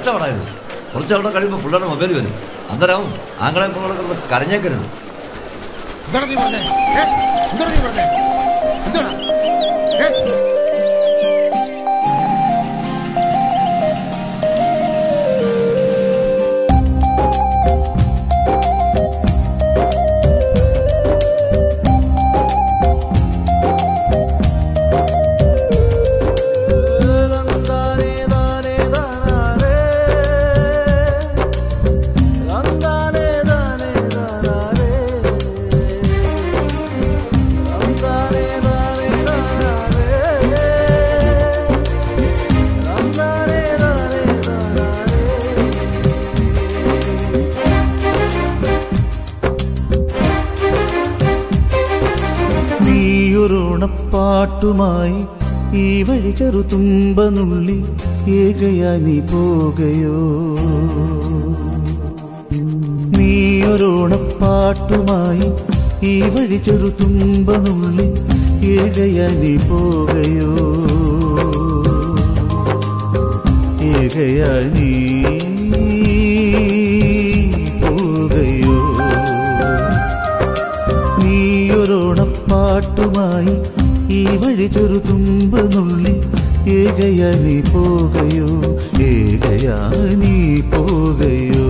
കഷ്ടപ്പെടായത് കുറച്ചവിടെ കഴിയുമ്പോൾ പിള്ളേരുടെ മൊബൈൽ വരും അന്നേരം ആങ്ങളെ പെങ്ങളെ കിടന്ന് കരഞ്ഞേക്കരുത് എന്താണ് നീ പറഞ്ഞേ ഏ? എന്താണ് നീ പറഞ്ഞേ എന്താണ് ഏ? നീയൊരോണപ്പാട്ടുമായി ഈ വഴി ചെറുതുമ്പനുള്ളി ഏകയാ നീ പോകയോ നീയൊരോണപ്പാട്ടുമായി ഈ വഴി ചെറുതുമ്പനുള്ളി ഏകയാ നീ പോകയോ ഏകയാ നീ പോകയോ നീയൊരോണപ്പാട്ടുമായി ഈ വഴി ചെറുതുമ്പ നുള്ളി ഏകയാ നീ പോകയോ ഏകയാ നീ പോകയോ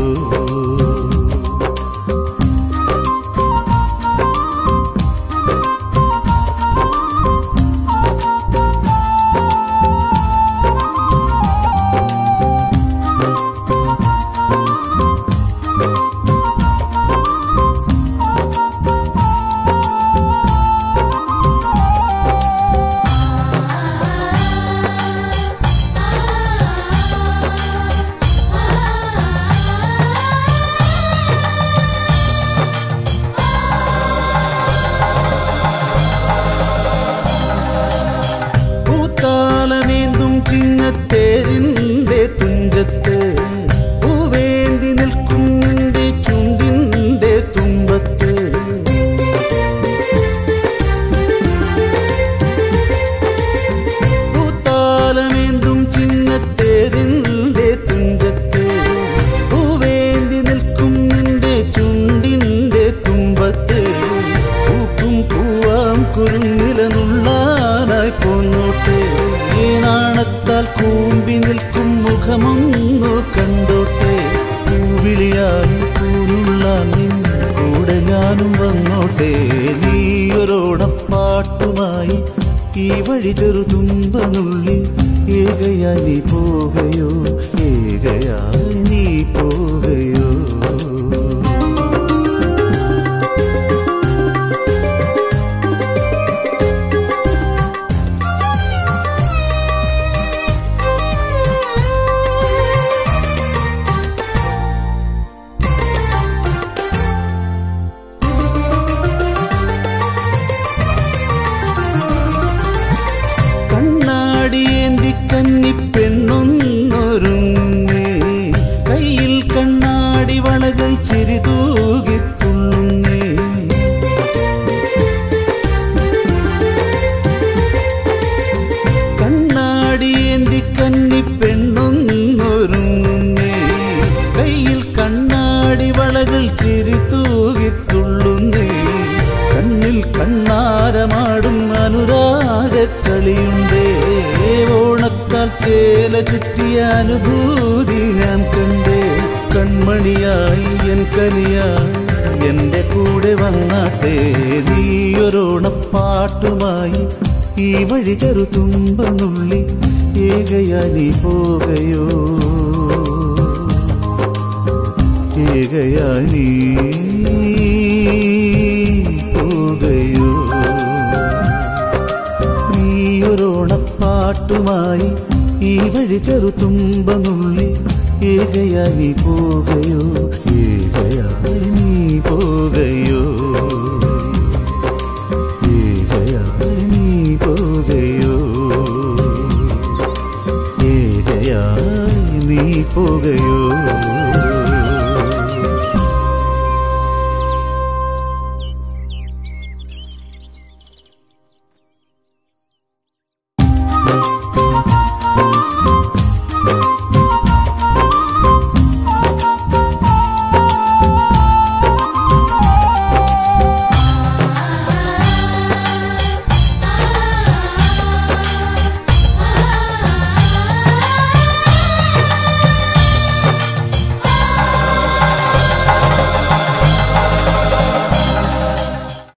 പൂത്താലമേന്തും ചിങ്ങത്തേരിൻ്റെ തുഞ്ചത്ത് പൂവേന്തി നിൽക്കും നിന്റെ ചുണ്ടിൻ്റെ തുമ്പത്ത് പൂത്താലമേന്തും ചിങ്ങത്തേരിൻ്റെ തുഞ്ചത്ത് പൂവേന്തി നിൽക്കും നിന്റെ ചുണ്ടിൻ്റെ തുമ്പത്ത് പൂക്കും പൂവാം കുരുന്നിലനുള്ളാനായി പോന്നോട്ടെ ഈ നാണത്താൽ കൂമ്പി നിൽക്കും മുഖമൊന്നു കണ്ടോട്ടെ പൂവിളിയായി പൂനുള്ളാൻ നിൻ കൂടെ ഞാനും വന്നോട്ടെ നീയൊരോടപ്പാട്ടുമായി ഈ വഴി ചെറുതുമ്പനുള്ളി ഏകയായി നീ പോകയോ ഏകയായി നീ പോകയോ കണ്ണാടിയേന്തി കന്നി പെണ്ണൊന്നൊരുങ്ങുന്നേ കയ്യിൽ കണ്ണാടി വളകൾ ചിരിതൂകിത്തുള്ളുന്നേ കണ്ണാടിയേന്തി കന്നി പെണ്ണൊന്നൊരുങ്ങുന്നേ കയ്യിൽ കണ്ണാടി വളകൾ ചിരിതൂകിത്തുള്ളുന്നേ കണ്ണിൽ കണ്ണാരമാടും അനുരാഗക്കളിയുണ്ടേ ഓണത്താൽ ചേല ചുറ്റിയ അനുഭൂതി ഞാൻ കണ്ടേ കൺമണിയായി എൻ കനിയായി എന്റെ കൂടെ വന്നാട്ടെ നീയൊരോണപ്പാട്ടുമായി ഈ വഴി ചെറുതുമ്പനുള്ളി ഏകയാ നീ പോകയോ ഏകയാ നീ പോകയോ നീയൊരോണപ്പാട്ടുമായി ഈ വഴി ചെറുതുമ്പനുള്ളി ഏകയാ നീ പോകയോ ഏകയായി നീ പോകയോ